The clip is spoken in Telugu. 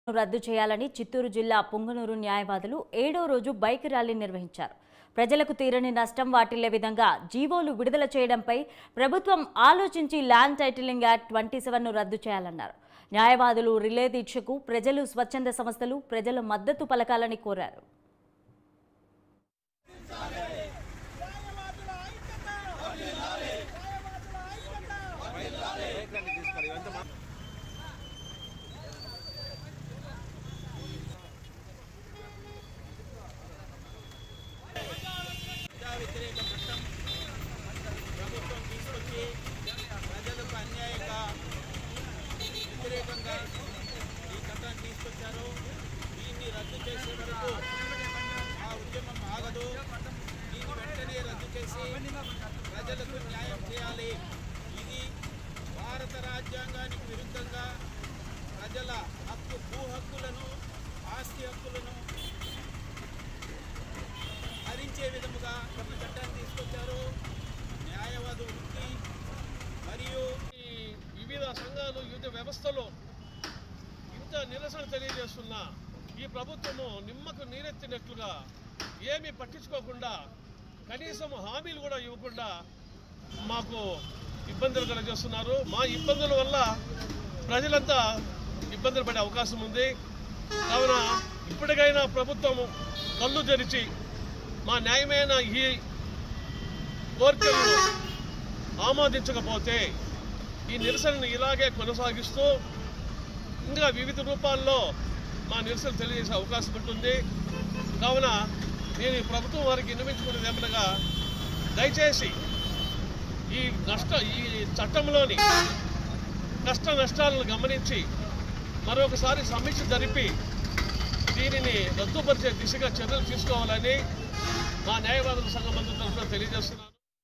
రద్దు చేయాలని చిత్తూరు జిల్లా పుంగనూరు న్యాయవాదులు ఏడో రోజు బైక్ ర్యాలీ నిర్వహించారు ప్రజలకు తీరని నష్టం వాటిల్లే విధంగా జీవోలు విడుదల చేయడంపై ప్రభుత్వం ఆలోచించి ల్యాండ్ టైటిలింగ్ యాక్ట్ ట్వంటీ సెవెన్ను రద్దు చేయాలన్నారు న్యాయవాదులు రిలే దీక్షకు ప్రజలు స్వచ్ఛంద సంస్థలు ప్రజల మద్దతు పలకాలని కోరారు ప్రజా వ్యతిరేక చట్టం ప్రభుత్వం తీసుకొచ్చి ప్రజలకు అన్యాయంగా వ్యతిరేకంగా ఈ చట్టాన్ని తీసుకొచ్చారు దీన్ని రద్దు చేసే వరకు ఆ ఉద్యమం ఆగదు దీన్ని వెంటనే రద్దు చేసి ప్రజలకు న్యాయం చేయాలి ఇది భారత రాజ్యాంగానికి విరుద్ధంగా ప్రజల హక్కు భూ హక్కులను ఆస్తి హక్కులను హరించే విధముగా ఈ చట్టాన్ని తీసుకొచ్చారు న్యాయవాద వృత్తి మరియు ఈ వివిధ సంఘాలు వివిధ వ్యవస్థలో ఇంత నిరసన తెలియజేస్తున్న ఈ ప్రభుత్వము నిమ్మకు నీరెత్తినట్లుగా ఏమీ పట్టించుకోకుండా కనీసం హామీలు కూడా ఇవ్వకుండా మాకు ఇబ్బందులు కలగజేస్తున్నారు మా ఇబ్బందుల వల్ల ప్రజలంతా ఇబ్బందులు పడే అవకాశం ఉంది కావున ఇప్పటికైనా ప్రభుత్వము కళ్ళు తెరిచి మా న్యాయమైన ఈ కోరికలను ఆమోదించకపోతే ఈ నిరసనను ఇలాగే కొనసాగిస్తూ ఇంకా వివిధ రూపాల్లో మా నిరసన తెలియజేసే అవకాశం ఉంటుంది కావున నేను ఈ ప్రభుత్వం వారికి విన్నవించుకునేది ఏమనగా దయచేసి ఈ నష్ట ఈ చట్టంలోని కష్ట నష్టాలను గమనించి మరొకసారి సమీక్ష జరిపి దీనిని రద్దుపరిచే దిశగా చర్యలు తీసుకోవాలని మా న్యాయవాదుల సంఘం మంత్రి తరఫున తెలియజేస్తున్నాను